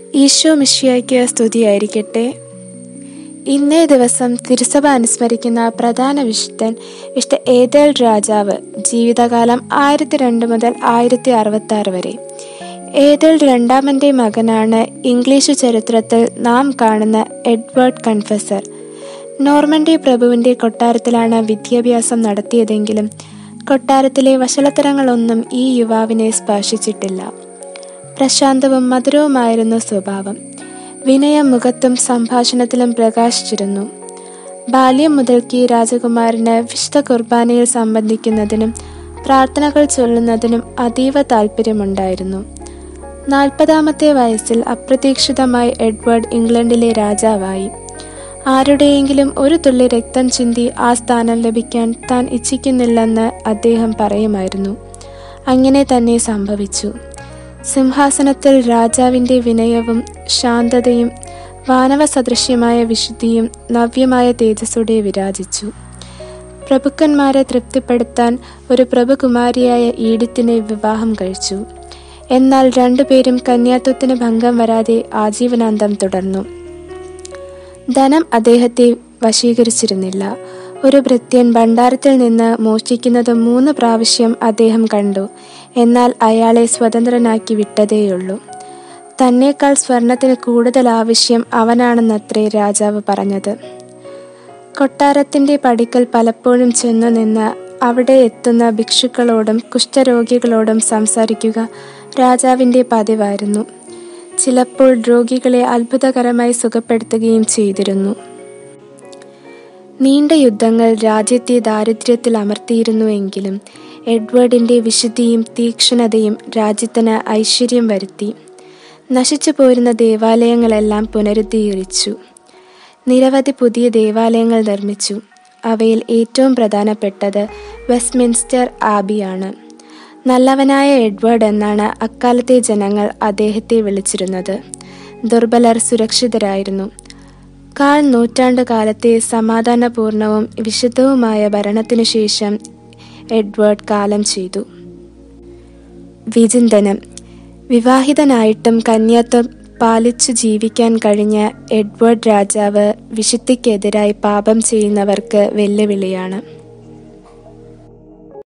ഈശോ മിഷിയായ്ക്ക് സ്തുതിയായിരിക്കട്ടെ ഇന്നേ ദിവസം തിരുസഭ അനുസ്മരിക്കുന്ന പ്രധാന വിശുദ്ധൻ വിശുദ്ധ ഏതേൽ രാജാവ് ജീവിതകാലം ആയിരത്തി രണ്ട് മുതൽ ആയിരത്തി അറുപത്തി ആറ് വരെ ഏതേൽ രണ്ടാമന്റെ മകനാണ് ഇംഗ്ലീഷ് ചരിത്രത്തിൽ നാം കാണുന്ന എഡ്വേർഡ് കൺഫസർ നോർമൻഡി പ്രഭുവിന്റെ കൊട്ടാരത്തിലാണ് വിദ്യാഭ്യാസം നടത്തിയതെങ്കിലും കൊട്ടാരത്തിലെ വഷളത്തരങ്ങളൊന്നും ഈ യുവാവിനെ സ്പർശിച്ചിട്ടില്ല പ്രശാന്തവും മധുരവുമായിരുന്നു സ്വഭാവം വിനയം മുഖത്തും സംഭാഷണത്തിലും പ്രകാശിച്ചിരുന്നു ബാല്യം മുതൽക്ക് രാജകുമാരന് വിശുദ്ധ കുർബാനയിൽ സംബന്ധിക്കുന്നതിനും പ്രാർത്ഥനകൾ ചൊല്ലുന്നതിനും അതീവ താല്പര്യമുണ്ടായിരുന്നു നാൽപ്പതാമത്തെ വയസ്സിൽ അപ്രതീക്ഷിതമായി എഡ്വേർഡ് ഇംഗ്ലണ്ടിലെ രാജാവായി ആരുടെയെങ്കിലും ഒരു തുള്ളി രക്തം ചിന്തി ആ സ്ഥാനം ലഭിക്കാൻ താൻ ഇച്ഛിക്കുന്നില്ലെന്ന് അദ്ദേഹം പറയുമായിരുന്നു അങ്ങനെ തന്നെ സംഭവിച്ചു സിംഹാസനത്തിൽ രാജാവിൻ്റെ വിനയവും ശാന്തതയും വാനവ സദൃശ്യമായ വിശുദ്ധിയും നവ്യമായ തേജസ്സോടെ വിരാജിച്ചു പ്രഭുക്കന്മാരെ തൃപ്തിപ്പെടുത്താൻ ഒരു പ്രഭുകുമാരിയായ ഈഡിത്തിനെ വിവാഹം കഴിച്ചു എന്നാൽ രണ്ടുപേരും കന്യാത്വത്തിന് ഭംഗം വരാതെ ആജീവനാന്തം തുടർന്നു ധനം അദ്ദേഹത്തെ വശീകരിച്ചിരുന്നില്ല ഒരു ഭൃത്യൻ ഭണ്ഡാരത്തിൽ നിന്ന് മോഷ്ടിക്കുന്നത് മൂന്ന് പ്രാവശ്യം അദ്ദേഹം കണ്ടു എന്നാൽ അയാളെ സ്വതന്ത്രനാക്കി വിട്ടതേയുള്ളൂ തന്നേക്കാൾ സ്വർണത്തിന് കൂടുതൽ ആവശ്യം അവനാണെന്നത്രേ രാജാവ് പറഞ്ഞത് കൊട്ടാരത്തിന്റെ പടിക്കൽ പലപ്പോഴും ചെന്നു നിന്ന് അവിടെ എത്തുന്ന ഭിക്ഷുക്കളോടും കുഷ്ഠരോഗികളോടും സംസാരിക്കുക രാജാവിന്റെ പതിവായിരുന്നു ചിലപ്പോൾ രോഗികളെ അത്ഭുതകരമായി സുഖപ്പെടുത്തുകയും ചെയ്തിരുന്നു നീണ്ട യുദ്ധങ്ങൾ രാജ്യത്തെ ദാരിദ്ര്യത്തിൽ അമർത്തിയിരുന്നുവെങ്കിലും എഡ്വേർഡിന്റെ വിശുദ്ധിയും തീക്ഷ്ണതയും രാജ്യത്തിന് ഐശ്വര്യം വരുത്തി നശിച്ചു പോരുന്ന ദേവാലയങ്ങളെല്ലാം പുനരുദ്ധീകരിച്ചു നിരവധി പുതിയ ദേവാലയങ്ങൾ നിർമ്മിച്ചു അവയിൽ ഏറ്റവും പ്രധാനപ്പെട്ടത് വെസ്റ്റ്മിൻസ്റ്റർ ആബിയാണ് നല്ലവനായ എഡ്വേർഡ് എന്നാണ് അക്കാലത്തെ ജനങ്ങൾ അദ്ദേഹത്തെ വിളിച്ചിരുന്നത് ദുർബലർ സുരക്ഷിതരായിരുന്നു കാൽ നൂറ്റാണ്ട് കാലത്തെ സമാധാനപൂർണവും വിശുദ്ധവുമായ ഭരണത്തിനു ശേഷം എഡ്വേർഡ് കാലം ചെയ്തു വിചിന്തനം വിവാഹിതനായിട്ടും കന്യാത്വം പാലിച്ചു ജീവിക്കാൻ കഴിഞ്ഞ എഡ്വേർഡ് രാജാവ് വിശുദ്ധിക്കെതിരായി പാപം ചെയ്യുന്നവർക്ക് വെല്ലുവിളിയാണ്